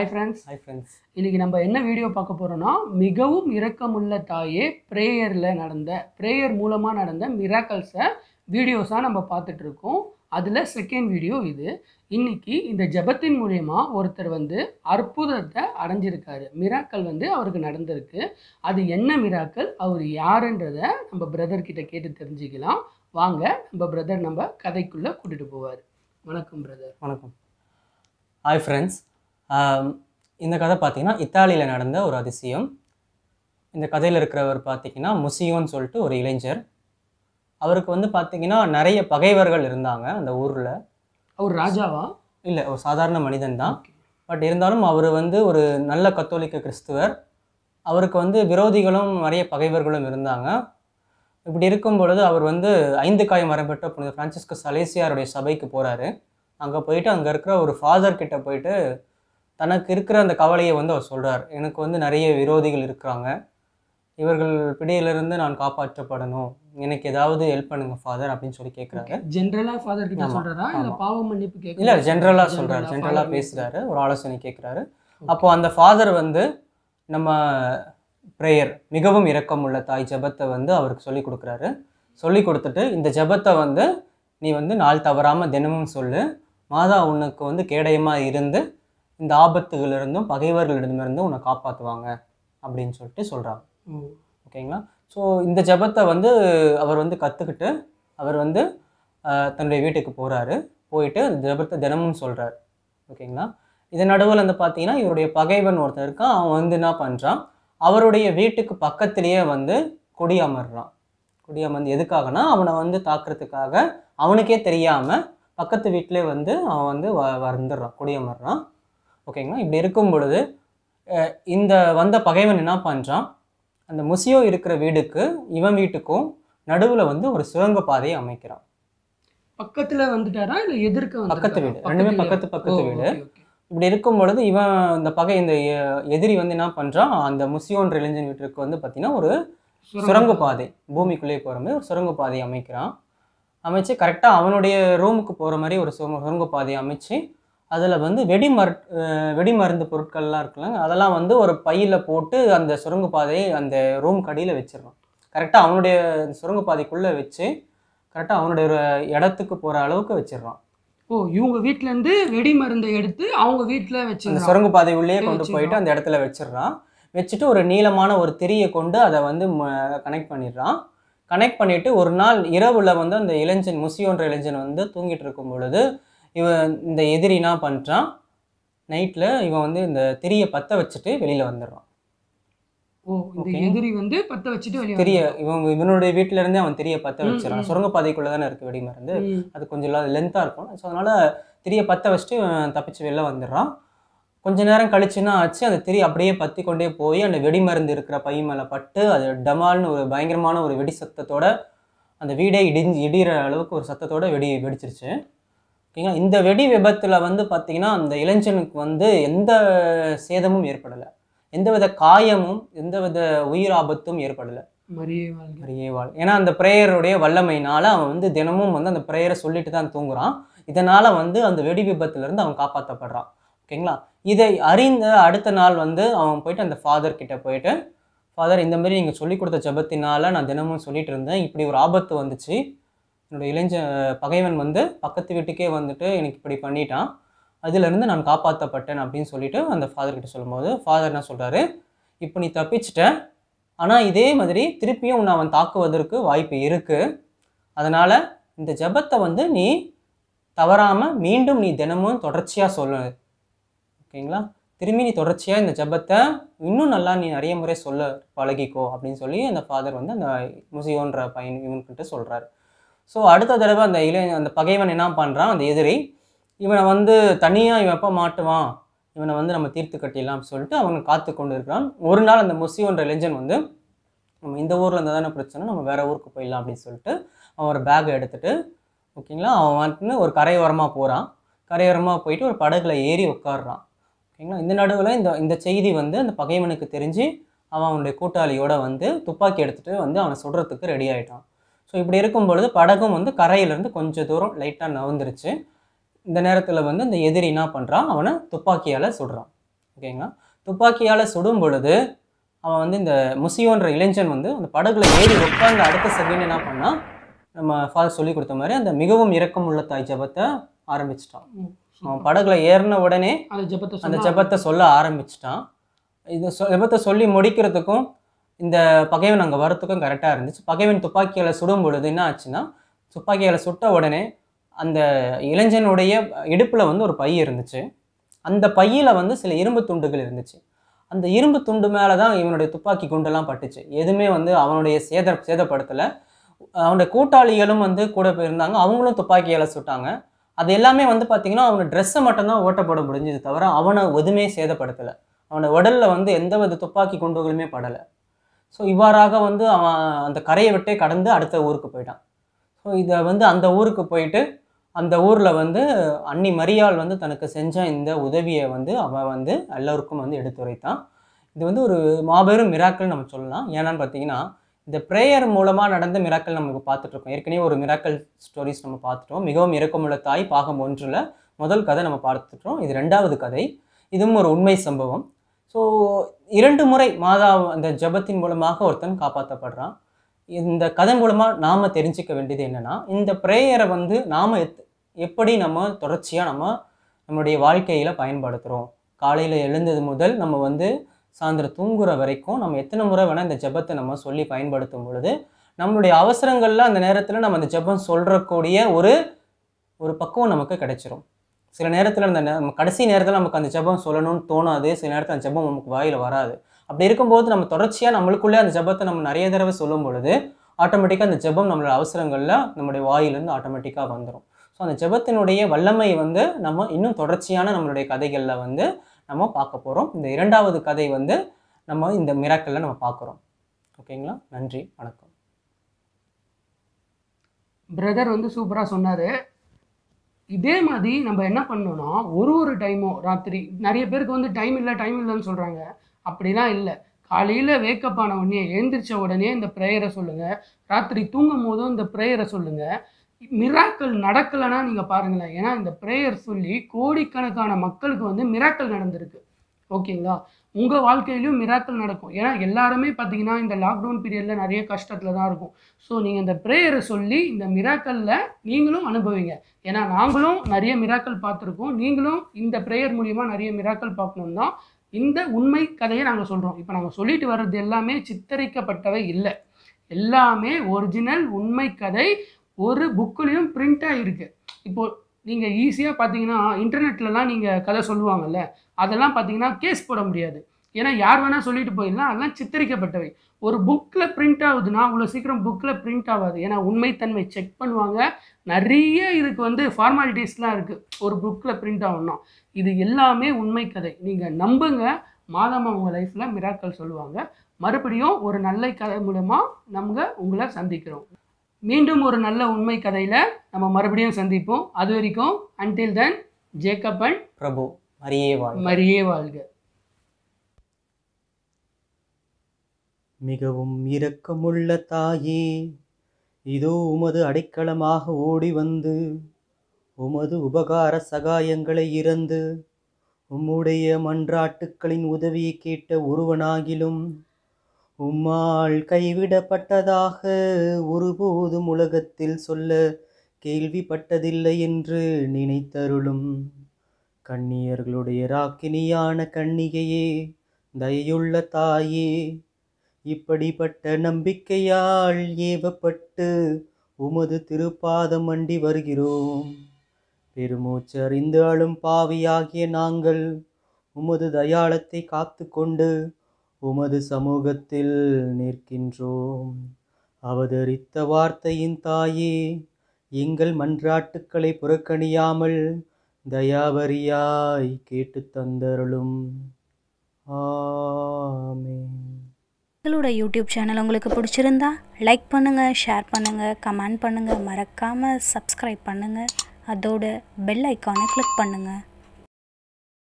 Hi friends hi friends இன்னைக்கு நம்ம என்ன வீடியோ பார்க்க போறோம்னா மிகவும் இரக்கமுள்ள தாயே ப்ரேயரில் நடந்த ப்ரேயர் மூலமாக நடந்த மிராக்கல்ஸை வீடியோஸாக நம்ம பார்த்துட்டு இருக்கோம் அதில் செகண்ட் வீடியோ இது இன்னைக்கு இந்த ஜெபத்தின் மூலயமா ஒருத்தர் வந்து அற்புதத்தை அடைஞ்சிருக்காரு மிராக்கல் வந்து அவருக்கு நடந்திருக்கு அது என்ன மிராக்கல் அவர் யாருன்றதை நம்ம பிரதர் கிட்ட கேட்டு தெரிஞ்சுக்கலாம் வாங்க நம்ம பிரதர் நம்ம கதைக்குள்ளே கூட்டிட்டு போவார் வணக்கம் பிரதர் வணக்கம் ஹாய் ஃப்ரெண்ட்ஸ் இந்த கதை பார்த்தீங்கன்னா இத்தாலியில் நடந்த ஒரு அதிசயம் இந்த கதையில் இருக்கிறவர் பார்த்தீங்கன்னா முசியோன்னு சொல்லிட்டு ஒரு இளைஞர் அவருக்கு வந்து பார்த்தீங்கன்னா நிறைய பகைவர்கள் இருந்தாங்க அந்த ஊரில் அவர் ராஜாவா இல்லை ஒரு சாதாரண மனிதன் தான் Okay. பட் இருந்தாலும் அவர் வந்து ஒரு நல்ல கத்தோலிக்க கிறிஸ்துவர் அவருக்கு வந்து விரோதிகளும் நிறைய பகைவர்களும் இருந்தாங்க இப்படி இருக்கும் பொழுது அவர் வந்து ஐந்து காய் மரம் பெற்ற புனித பிரான்சிஸ்கோ சலேசியாருடைய சபைக்கு போகிறாரு அங்கே போயிட்டு அங்கே இருக்கிற ஒரு ஃபாதர் கிட்ட போயிட்டு தனக்கு இருக்கிற அந்த கவலையை வந்து அவர் சொல்கிறார் எனக்கு வந்து நிறைய விரோதிகள் இருக்கிறாங்க இவர்கள் பிடியிலிருந்து நான் காப்பாற்றப்படணும் எனக்கு ஏதாவது ஹெல்ப் பண்ணுங்க ஃபாதர் அப்படின்னு சொல்லி கேட்குறாரு ஜென்ரலா ஃபாதர் கிட்ட ஆமா, சொல்றதா இல்ல ஆமா. பாவ மன்னிப்பு கேட்க இல்லை ஜென்ரலாக சொல்கிறார் ஜென்ரலாக பேசுகிறாரு ஒரு ஆலோசனை கேட்குறாரு அப்போ அந்த ஃபாதர் வந்து நம்ம ப்ரேயர் மிகவும் இரக்கமுள்ள தாய் ஜெபத்தை வந்து அவருக்கு சொல்லி கொடுக்குறாரு சொல்லி கொடுத்துட்டு இந்த ஜெபத்தை வந்து நீ வந்து நாள் தவறாமல் தினமும் சொல்லு மாதா உனக்கு வந்து கேடயமாக இருந்து இந்த ஆபத்துகளிலிருந்தும் பகைவர்களிடமிருந்தும் உன்னை காப்பாற்றுவாங்க அப்படின்னு சொல்லிட்டு சொல்கிறாங்க ஓகேங்களா ஸோ இந்த ஜெபத்தை வந்து அவர் வந்து கற்றுக்கிட்டு அவர் வந்து ஆஹ், தன்னுடைய வீட்டுக்கு போகிறாரு போயிட்டு அந்த ஜெபத்தை தினமும் சொல்கிறார் ஓகேங்களா இது நடுவில் வந்து பார்த்தீங்கன்னா இவருடைய பகைவன் ஒருத்தன் இருக்கான் அவன் வந்து என்ன பண்ணுறான் அவருடைய வீட்டுக்கு பக்கத்திலேயே வந்து குடியமர்றான் குடியமர்ந்து எதுக்காகனா அவனை வந்து தாக்குறதுக்காக அவனுக்கே தெரியாமல் பக்கத்து வீட்டிலே வந்து அவன் வந்து வ வந்துடுறான் குடியமர்றான் ஓகேங்களா இப்படி இருக்கும் பொழுது அஹ், இந்த வந்த பகைவன் என்ன பண்ணுறான் அந்த முசியோ இருக்கிற வீடுக்கு இவன் வீட்டுக்கும் நடுவில் வந்து ஒரு சுரங்க பாதையை அமைக்கிறான் பக்கத்துல வந்துட்டாரா இல்ல எதிர்க்க பக்கத்து வந்திருக்காரா? வீடு ரெண்டுமே பக்கத்துலயா? பக்கத்து பக்கத்து ஓ, வீடு okay, okay. இப்படி இருக்கும் பொழுது இவன் இந்த பகை இந்த எ- எதிரி வந்து என்ன பண்ணுறான் அந்த முசியோன்ற இளைஞன் வீட்டிற்கு வந்து பார்த்தீங்கன்னா ஒரு சுரங்க பாதை பூமிக்குள்ளே போகிற மாதிரி ஒரு சுரங்க பாதையை அமைக்கிறான் அமைச்சு கரெக்டாக அவனுடைய ரூமுக்கு போகிற மாதிரி ஒரு சுரங்க சுரங்க பாதையை அமைச்சு அதில் வந்து வெடி மரு அஹ் வெடி மருந்து பொருட்கள்லாம் இருக்குல்லங்க அதெல்லாம் வந்து ஒரு பையில் போட்டு அந்த சுரங்க பாதையை அந்த ரூம் கடியில் வச்சிடறான் கரெக்டாக அவனுடைய சுரங்க பாதைக்குள்ளே வச்சு கரெக்டாக அவனுடைய ஒரு இடத்துக்கு போகிற அளவுக்கு வச்சிடுறான் ஓ இவங்க வீட்ல இருந்து வெடி மருந்தை எடுத்து அவங்க வீட்ல அந்த வச்சு சுரங்க பாதை உள்ளே கொண்டு வச்சிடுறான். போயிட்டு அந்த இடத்துல வச்சிடுறான் வச்சுட்டு ஒரு நீளமான ஒரு திரியை கொண்டு அதை வந்து கனெக்ட் பண்ணிடுறான் கனெக்ட் பண்ணிட்டு ஒரு நாள் இரவுல வந்து அந்த இளைஞன் முசியோன்ற இளைஞன் வந்து தூங்கிட்டு இருக்கும் பொழுது இவன் இந்த எதிரி என்ன பண்ணுறான் நைட்டில் இவன் வந்து இந்த திரியை பற்ற வச்சுட்டு வெளியில் வந்துடுறான் ஓ இந்த Okay. எதிரி வந்து பத்த வச்சுட்டு வெளிய திரிய இவன் இவனுடைய வீட்டில இருந்தே அவன் திரியை பற்ற ம், வச்சிடறான் ம். சுரங்கப்பாதைக்குள்ளே தானே இருக்குது வெடி மருந்து ம். அது கொஞ்சம் லென்த்தாக இருக்கும் ஸோ அதனால் திரியை பற்ற வச்சுட்டு இவன் தப்பிச்சு வெளில வந்துடுறான் கொஞ்ச நேரம் கழிச்சுன்னா ஆச்சு அந்த திரி அப்படியே பற்றி கொண்டே போய் அந்த வெடி மருந்து இருக்கிற பை மேலே பட்டு அது டமால்னு ஒரு பயங்கரமான ஒரு வெடி சத்தத்தோட அந்த வீடே இடிஞ்சு இடிகிற அளவுக்கு ஒரு சத்தத்தோட வெடி வெடிச்சிருச்சு ஓகேங்களா இந்த வெடி விபத்தில் வந்து பார்த்தீங்கன்னா அந்த இளைஞனுக்கு வந்து எந்த சேதமும் ஏற்படலை எந்தவித காயமும் எந்தவித உயிர் ஆபத்தும் ஏற்படலை மரியே வாழ்க மரியே வாழ் ஏன்னா அந்த ப்ரேயருடைய வல்லமையினால அவன் வந்து தினமும் வந்து அந்த ப்ரேயரை சொல்லிட்டு தான் தூங்குறான் இதனால வந்து அந்த வெடி விபத்துல இருந்து அவன் காப்பாற்றப்படுறான் ஓகேங்களா இதை அறிந்த அடுத்த நாள் வந்து அவன் போயிட்டு அந்த ஃபாதர் கிட்ட போயிட்டு ஃபாதர் இந்த மாதிரி நீங்கள் சொல்லி கொடுத்த ஜெபத்தினால நான் தினமும் சொல்லிட்டு இருந்தேன் இப்படி ஒரு ஆபத்து வந்துச்சு என்னோட இளைஞ பகைவன் வந்து பக்கத்து வீட்டுக்கே வந்துட்டு எனக்கு இப்படி பண்ணிட்டான் அதிலிருந்து நான் காப்பாற்றப்பட்டேன் அப்படின்னு சொல்லிட்டு அந்த ஃபாதர் கிட்ட சொல்லும்போது ஃபாதர் என்ன சொல்றாரு இப்போ நீ தப்பிச்சிட்ட ஆனால் இதே மாதிரி திருப்பியும் உன்னை அவன் தாக்குவதற்கு வாய்ப்பு இருக்குது அதனால் இந்த ஜெபத்தை வந்து நீ தவறாமல் மீண்டும் நீ தினமும் தொடர்ச்சியாக சொல்லு ஓகேங்களா திரும்பி நீ தொடர்ச்சியாக இந்த ஜெபத்தை இன்னும் நல்லா நீ நிறைய முறை சொல்ல பழகிக்கோ அப்படின்னு சொல்லி அந்த ஃபாதர் வந்து அந்த முசியோன்ற பையன் இவன்கிட்ட சொல்கிறாரு ஸோ அடுத்த தடவை அந்த இளை அந்த பகைவன் என்ன பண்ணுறான் அந்த எதிரி இவனை வந்து தனியாக இவன் எப்போ மாட்டுவான் இவனை வந்து நம்ம தீர்த்து கட்டிடலாம் அப்படின்னு சொல்லிட்டு அவன் காத்து கொண்டு இருக்கிறான் ஒரு நாள் அந்த முசியோன்ற இளைஞன் வந்து நம்ம இந்த ஊரில் இருந்தால் தானே பிரச்சனை நம்ம வேற ஊருக்கு போயிடலாம் அப்படின்னு சொல்லிட்டு அவன் ஒரு பேக்கை எடுத்துட்டு ஓகேங்களா அவன் வந்துட்டு ஒரு கரையோரமாக போகிறான் கரையோரமாக போயிட்டு ஒரு படகுல ஏறி உட்காடுறான் ஓகேங்களா இந்த நடுவில் இந்த இந்த செய்தி வந்து அந்த பகைவனுக்கு தெரிஞ்சு அவன் அவனுடைய கூட்டாளியோட வந்து துப்பாக்கி எடுத்துட்டு வந்து அவனை சுடுறதுக்கு ரெடி ஆயிட்டான் ஸோ இப்படி இருக்கும் பொழுது படகும் வந்து கரையிலேருந்து கொஞ்சம் தூரம் லைட்டாக நவுந்துருச்சு இந்த நேரத்தில் வந்து இந்த எதிரி என்ன பண்ணுறான் அவனை துப்பாக்கியால் சுடுறான் ஓகேங்களா துப்பாக்கியால் சுடும் பொழுது அவன் வந்து இந்த முசியோன்ற இளைஞன் வந்து அந்த படகுல ஏறி உட்கார்ந்த அடுத்த செகண்ட் என்ன பண்ணால் நம்ம ஃபாதர் சொல்லி கொடுத்த மாதிரி அந்த மிகவும் இரக்கமுள்ள தாய் ஜெபத்தை ஆரம்பிச்சிட்டான் ம். அவன் படகுல ஏறின உடனே அந்த ஜெபத்தை அந்த சொன்னா ஜெபத்தை சொல்ல ஆரம்பிச்சிட்டான் இது சொ ஜெபத்தை சொல்லி முடிக்கிறதுக்கும் இந்த பகைவன் அங்கே வரத்துக்கும் கரெக்டாக இருந்துச்சு பகைவன் துப்பாக்கியால் சுடும் பொழுது என்ன ஆச்சுன்னா துப்பாக்கியால் சுட்ட உடனே அந்த இளைஞனுடைய இடுப்பில் வந்து ஒரு பை இருந்துச்சு அந்த பையில் வந்து சில இரும்பு துண்டுகள் இருந்துச்சு அந்த இரும்பு துண்டு மேலே தான் இவனுடைய துப்பாக்கி குண்டெல்லாம் பட்டுச்சு எதுவுமே வந்து அவனுடைய சேத சேதப்படுத்தலை அவனுடைய கூட்டாளிகளும் வந்து கூட போயிருந்தாங்க அவங்களும் துப்பாக்கியால் சுட்டாங்க அது எல்லாமே வந்து பார்த்திங்கன்னா அவனோட ட்ரெஸ்ஸை மட்டும்தான் ஓட்டப்பட முடிஞ்சது தவிர அவனை எதுவுமே சேதப்படுத்தலை அவனோட உடலில் வந்து எந்த வித துப்பாக்கி குண்டுகளுமே படலை ஸோ இவ்வாறாக வந்து அவன் அந்த கரையை விட்டே கடந்து அடுத்த ஊருக்கு போயிட்டான் ஸோ இதை வந்து அந்த ஊருக்கு போயிட்டு அந்த ஊரில் வந்து அன்னி மரியாள் வந்து தனக்கு செஞ்ச இந்த உதவியை வந்து அவன் வந்து எல்லோருக்கும் வந்து எடுத்துரைத்தான் இது வந்து ஒரு மாபெரும் மிராக்கள் நம்ம சொல்லலாம் ஏன்னான்னு பார்த்தீங்கன்னா இந்த ப்ரேயர் மூலமாக நடந்த மிராக்கள் நமக்கு பார்த்துட்ருக்கோம் ஏற்கனவே ஒரு மிராக்கல் ஸ்டோரிஸ் நம்ம பார்த்துட்டோம் மிகவும் இரக்கமுள்ள தாய் பாகம் ஒன்றில் முதல் கதை நம்ம பார்த்துட்டோம் இது ரெண்டாவது கதை இதுவும் ஒரு உண்மை சம்பவம் ஸோ இரண்டு முறை மாதா அந்த ஜெபத்தின் மூலமாக ஒருத்தன் காப்பாற்றப்படுறான் இந்த கதை மூலமாக நாம் தெரிஞ்சுக்க வேண்டியது என்னென்னா இந்த ப்ரேயரை வந்து நாம் எத் எப்படி நம்ம தொடர்ச்சியாக நம்ம நம்மளுடைய வாழ்க்கையில் பயன்படுத்துகிறோம் காலையில் எழுந்தது முதல் நம்ம வந்து சாயந்தரம் தூங்குற வரைக்கும் நம்ம எத்தனை முறை வேணால் இந்த ஜெபத்தை நம்ம சொல்லி பயன்படுத்தும் பொழுது நம்மளுடைய அவசரங்களில் அந்த நேரத்தில் நம்ம அந்த ஜெபம் சொல்கிறக்கூடிய ஒரு ஒரு பக்குவம் நமக்கு கிடைச்சிரும் சில நேரத்தில் அந்த நே- நம்ம கடைசி நேரத்தில் நமக்கு அந்த ஜெபம் சொல்லணும்னு தோணாது சில நேரத்தில் அந்த ஜெபம் நமக்கு வாயில் வராது அப்படி இருக்கும்போது நம்ம தொடர்ச்சியாக நம்மளுக்குள்ளே அந்த ஜெபத்தை நம்ம நிறைய தடவை சொல்லும் பொழுது ஆட்டோமேட்டிக்காக அந்த ஜெபம் நம்மளோட அவசரங்களில் நம்மளுடைய வாயிலிருந்து ஆட்டோமேட்டிக்காக வந்துடும் ஸோ அந்த ஜெபத்தினுடைய வல்லமை வந்து நம்ம இன்னும் தொடர்ச்சியான நம்மளுடைய கதைகளில் வந்து நம்ம பார்க்க போகிறோம் இந்த இரண்டாவது கதை வந்து நம்ம இந்த மிராக்கல்ல நம்ம பார்க்குறோம் ஓகேங்களா நன்றி வணக்கம் பிரதர் வந்து சூப்பராக சொன்னார் இதே மாதிரி நம்ம என்ன பண்ணோம்னா ஒரு ஒரு டைமும் ராத்திரி நிறைய பேருக்கு வந்து டைம் இல்லை டைம் இல்லைன்னு சொல்கிறாங்க அப்படிலாம் இல்லை காலையில் வேக்கப் ஆன உடனே எழுந்திரிச்ச உடனே இந்த ப்ரேயரை சொல்லுங்கள் ராத்திரி தூங்கும் போதும் இந்த ப்ரேயரை சொல்லுங்கள் மிராக்கள் நடக்கலைன்னா நீங்கள் பாருங்களேன் ஏன்னா இந்த ப்ரேயர் சொல்லி கோடிக்கணக்கான மக்களுக்கு வந்து மிராக்கள் நடந்திருக்கு ஓகேங்களா உங்கள் வாழ்க்கையிலும் மிராக்கள் நடக்கும் ஏன்னா எல்லாருமே பார்த்தீங்கன்னா இந்த லாக்டவுன் பீரியடில் நிறைய கஷ்டத்தில் தான் இருக்கும் ஸோ நீங்கள் இந்த ப்ரேயரை சொல்லி இந்த மிராக்கலில் நீங்களும் அனுபவிங்க ஏன்னா நாங்களும் நிறைய மிராக்கள் பார்த்துருக்கோம் நீங்களும் இந்த ப்ரேயர் மூலிமா நிறைய மிராக்கள் பார்க்கணும் தான் இந்த உண்மை கதையை நாங்கள் சொல்கிறோம் இப்போ நாங்கள் சொல்லிட்டு வர்றது எல்லாமே சித்தரிக்கப்பட்டவை இல்லை எல்லாமே ஒரிஜினல் உண்மை கதை ஒரு புக்குலேயும் பிரிண்ட் ஆகிருக்கு இப்போ நீங்கள் ஈஸியாக பார்த்தீங்கன்னா இன்டர்நெட்லலாம் நீங்கள் கதை சொல்லுவாங்கல்ல அதெல்லாம் பார்த்தீங்கன்னா கேஸ் போட முடியாது ஏன்னா யார் வேணால் சொல்லிட்டு போயிடலாம் அதெல்லாம் சித்தரிக்கப்பட்டவை ஒரு புக்கில் பிரிண்ட் ஆகுதுன்னா அவ்வளோ சீக்கிரம் புக்கில் பிரிண்ட் ஆகாது ஏன்னா உண்மைத்தன்மை செக் பண்ணுவாங்க நிறைய இதுக்கு வந்து ஃபார்மாலிட்டிஸ்லாம் இருக்குது ஒரு புக்கில் பிரிண்ட் ஆகணும்னா இது எல்லாமே உண்மை கதை நீங்கள் நம்புங்க மாதமா உங்கள் லைஃப்பில் மிராக்கள் சொல்லுவாங்க மறுபடியும் ஒரு நல்ல கதை மூலமாக நம்ம உங்களை சந்திக்கிறோம் மீண்டும் ஒரு நல்ல உண்மை கதையில் நம்ம மறுபடியும் சந்திப்போம் அது வரைக்கும் until then Jacob and Prabhu மரியே வாழ் மரியே வாழ்க மிகவும் இரக்கமுள்ள தாயே இதோ உமது அடைக்கலமாக ஓடி வந்து உமது உபகார சகாயங்களை இறந்து உம்முடைய மன்றாட்டுக்களின் உதவியை கேட்ட ஒருவனாகிலும் உம்மால் கைவிடப்பட்டதாக ஒருபோதும் உலகத்தில் சொல்ல கேள்விப்பட்டதில்லை என்று நினைத்தருளும் கன்னியர்களுடைய ராக்கினியான கன்னிகையே தயையுள்ள தாயே இப்படிப்பட்ட நம்பிக்கையால் ஏவப்பட்டு உமது திருப்பாதம் அண்டி வருகிறோம் பெருமூச்சு அறிந்து அழும் பாவியாகிய நாங்கள் உமது தயாளத்தை காத்து கொண்டு உமது சமூகத்தில் நிற்கின்றோம் அவதரித்த வார்த்தையின் தாயே எங்கள் மன்றாட்டுக்களை புறக்கணியாமல் தயாவரியாய் கேட்டு தந்தருளும் ஆமென் எங்களோட யூடியூப் சேனல் உங்களுக்கு பிடிச்சிருந்தா லைக் பண்ணுங்கள் ஷேர் பண்ணுங்கள் கமெண்ட் பண்ணுங்கள் மறக்காமல் சப்ஸ்கிரைப் பண்ணுங்கள் அதோட பெல் ஐக்கானை கிளிக் பண்ணுங்கள்